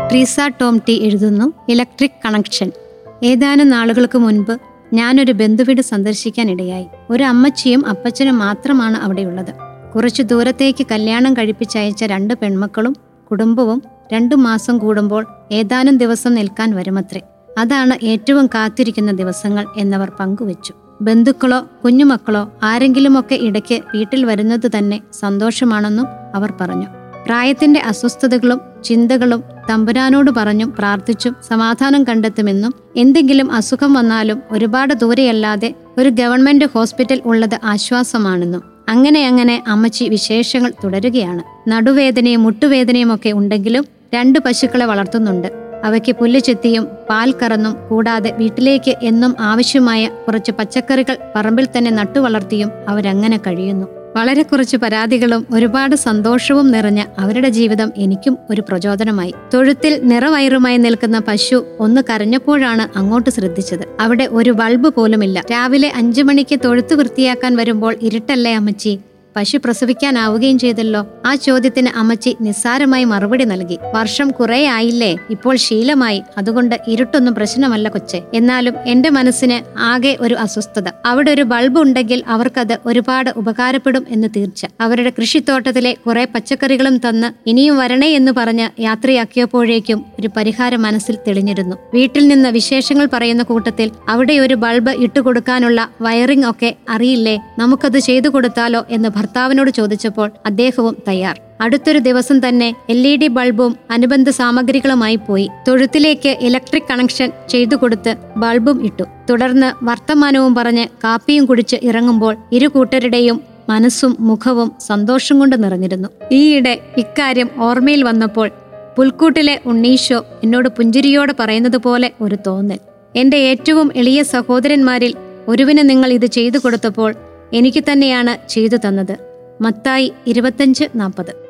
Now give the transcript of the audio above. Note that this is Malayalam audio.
ട്രീസ ടോം ടി എഴുതുന്നു ഇലക്ട്രിക് കണക്ഷൻ ഏതാനും നാളുകൾക്ക് മുൻപ് ഞാനൊരു ബന്ധുവീട് സന്ദർശിക്കാനിടയായി ഒരു അമ്മച്ചിയും അപ്പച്ചനും മാത്രമാണ് അവിടെയുള്ളത് കുറച്ചു ദൂരത്തേക്ക് കല്യാണം കഴിപ്പിച്ചയച്ച രണ്ട് പെൺമക്കളും കുടുംബവും രണ്ടു മാസം കൂടുമ്പോൾ ഏതാനും ദിവസം നിൽക്കാൻ വരുമത്രേ അതാണ് ഏറ്റവും കാത്തിരിക്കുന്ന ദിവസങ്ങൾ എന്നവർ പങ്കുവച്ചു ബന്ധുക്കളോ കുഞ്ഞുമക്കളോ ആരെങ്കിലുമൊക്കെ ഇടയ്ക്ക് വീട്ടിൽ വരുന്നത് തന്നെ സന്തോഷമാണെന്നും അവർ പറഞ്ഞു പ്രായത്തിന്റെ അസ്വസ്ഥതകളും ചിന്തകളും തമ്പുരാനോട് പറഞ്ഞും പ്രാർത്ഥിച്ചും സമാധാനം കണ്ടെത്തുമെന്നും എന്തെങ്കിലും അസുഖം വന്നാലും ഒരുപാട് ദൂരെയല്ലാതെ ഒരു ഗവൺമെന്റ് ഹോസ്പിറ്റൽ ഉള്ളത് ആശ്വാസമാണെന്നും അങ്ങനെ അങ്ങനെ അമ്മച്ചി വിശേഷങ്ങൾ തുടരുകയാണ് നടുവേദനയും മുട്ടുവേദനയും ഒക്കെ ഉണ്ടെങ്കിലും രണ്ട് പശുക്കളെ വളർത്തുന്നുണ്ട് അവയ്ക്ക് പുല്ല് ചെത്തിയും പാൽ കറന്നും കൂടാതെ വീട്ടിലേക്ക് എന്നും ആവശ്യമായ കുറച്ച് പച്ചക്കറികൾ പറമ്പിൽ തന്നെ നട്ടുവളർത്തിയും അവരങ്ങനെ കഴിയുന്നു വളരെ കുറച്ച് പരാതികളും ഒരുപാട് സന്തോഷവും നിറഞ്ഞ അവരുടെ ജീവിതം എനിക്കും ഒരു പ്രചോദനമായി തൊഴുത്തിൽ നിറവയറുമായി നിൽക്കുന്ന പശു ഒന്ന് കരഞ്ഞപ്പോഴാണ് അങ്ങോട്ട് ശ്രദ്ധിച്ചത് അവിടെ ഒരു ബൾബ് പോലുമില്ല രാവിലെ അഞ്ചു മണിക്ക് തൊഴുത്ത് വൃത്തിയാക്കാൻ വരുമ്പോൾ ഇരുട്ടല്ലേ അമ്മച്ചി പശു പ്രസവിക്കാനാവുകയും ചെയ്തല്ലോ ആ ചോദ്യത്തിന് അമ്മച്ചി നിസ്സാരമായി മറുപടി നൽകി വർഷം കുറെ ആയില്ലേ ഇപ്പോൾ ശീലമായി അതുകൊണ്ട് ഇരുട്ടൊന്നും പ്രശ്നമല്ല കൊച്ചെ എന്നാലും എന്റെ മനസ്സിന് ആകെ ഒരു അസ്വസ്ഥത അവിടെ ഒരു ബൾബ് ഉണ്ടെങ്കിൽ അവർക്കത് ഒരുപാട് ഉപകാരപ്പെടും എന്ന് തീർച്ച അവരുടെ കൃഷിത്തോട്ടത്തിലെ കുറെ പച്ചക്കറികളും തന്ന് ഇനിയും വരണേ എന്ന് പറഞ്ഞ് യാത്രയാക്കിയപ്പോഴേക്കും ഒരു പരിഹാരം മനസ്സിൽ തെളിഞ്ഞിരുന്നു വീട്ടിൽ നിന്ന് വിശേഷങ്ങൾ പറയുന്ന കൂട്ടത്തിൽ അവിടെ ഒരു ബൾബ് ഇട്ടുകൊടുക്കാനുള്ള വയറിംഗ് ഒക്കെ അറിയില്ലേ നമുക്കത് ചെയ്തു കൊടുത്താലോ എന്ന് ഭർത്താവിനോട് ചോദിച്ചപ്പോൾ അദ്ദേഹവും തയ്യാർ അടുത്തൊരു ദിവസം തന്നെ എൽ ഇ ഡി ബൾബും അനുബന്ധ സാമഗ്രികളുമായി പോയി തൊഴുത്തിലേക്ക് ഇലക്ട്രിക് കണക്ഷൻ ചെയ്തു കൊടുത്ത് ബൾബും ഇട്ടു തുടർന്ന് വർത്തമാനവും പറഞ്ഞ് കാപ്പിയും കുടിച്ച് ഇറങ്ങുമ്പോൾ ഇരു കൂട്ടരുടെയും മനസ്സും മുഖവും സന്തോഷം കൊണ്ട് നിറഞ്ഞിരുന്നു ഈയിടെ ഇക്കാര്യം ഓർമ്മയിൽ വന്നപ്പോൾ പുൽക്കൂട്ടിലെ ഉണ്ണീശോ എന്നോട് പുഞ്ചിരിയോടെ പറയുന്നത് പോലെ ഒരു തോന്നൽ എന്റെ ഏറ്റവും എളിയ സഹോദരന്മാരിൽ ഒരുവിന് നിങ്ങൾ ഇത് ചെയ്തു കൊടുത്തപ്പോൾ എനിക്ക് തന്നെയാണ് ചെയ്തു തന്നത് മത്തായി ഇരുപത്തഞ്ച് നാൽപ്പത്